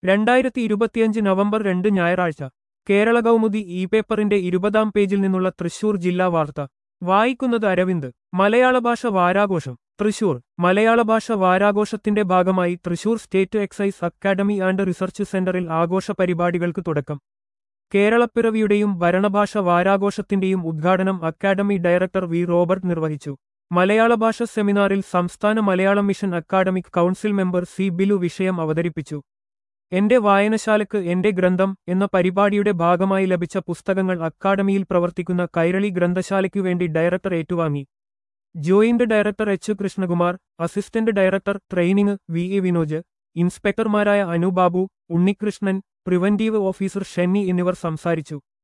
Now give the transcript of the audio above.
രണ്ടായിരത്തി ഇരുപത്തിയഞ്ച് നവംബർ രണ്ട് ഞായറാഴ്ച കേരള കൗമുദി ഇ പേപ്പറിന്റെ ഇരുപതാം പേജിൽ നിന്നുള്ള തൃശൂർ ജില്ലാ വാർത്ത വായിക്കുന്നത് അരവിന്ദ് മലയാള ഭാഷ വാരാഘോഷം തൃശൂർ മലയാള ഭാഷ വാരാഘോഷത്തിന്റെ ഭാഗമായി Thrissur state excise academy and research സെന്ററിൽ ആഘോഷ പരിപാടികൾക്ക് തുടക്കം കേരളപ്പിറവിയുടെയും ഭരണഭാഷ വാരാഘോഷത്തിന്റെയും ഉദ്ഘാടനം അക്കാദമി ഡയറക്ടർ വി റോബർട്ട് നിർവഹിച്ചു മലയാള ഭാഷ സെമിനാറിൽ സംസ്ഥാന Malayalam mission academic council member C Bilu വിഷയം അവതരിപ്പിച്ചു എന്റെ വായനശാലക്ക് എന്റെ ഗ്രന്ഥം എന്ന പരിപാടിയുടെ ഭാഗമായി ലഭിച്ച പുസ്തകങ്ങൾ അക്കാദമിയിൽ പ്രവർത്തിക്കുന്ന കൈരളി ഗ്രന്ഥശാലയ്ക്കു വേണ്ടി ഡയറക്ടർ ഏറ്റുവാങ്ങി joint director H Krishnakumar assistant director training V A Vinoj ഇൻസ്പെക്ടർമാരായ അനുബാബു ഉണ്ണികൃഷ്ണൻ പ്രിവന്റീവ് ഓഫീസർ ഷെന്നി എന്നിവർ സംസാരിച്ചു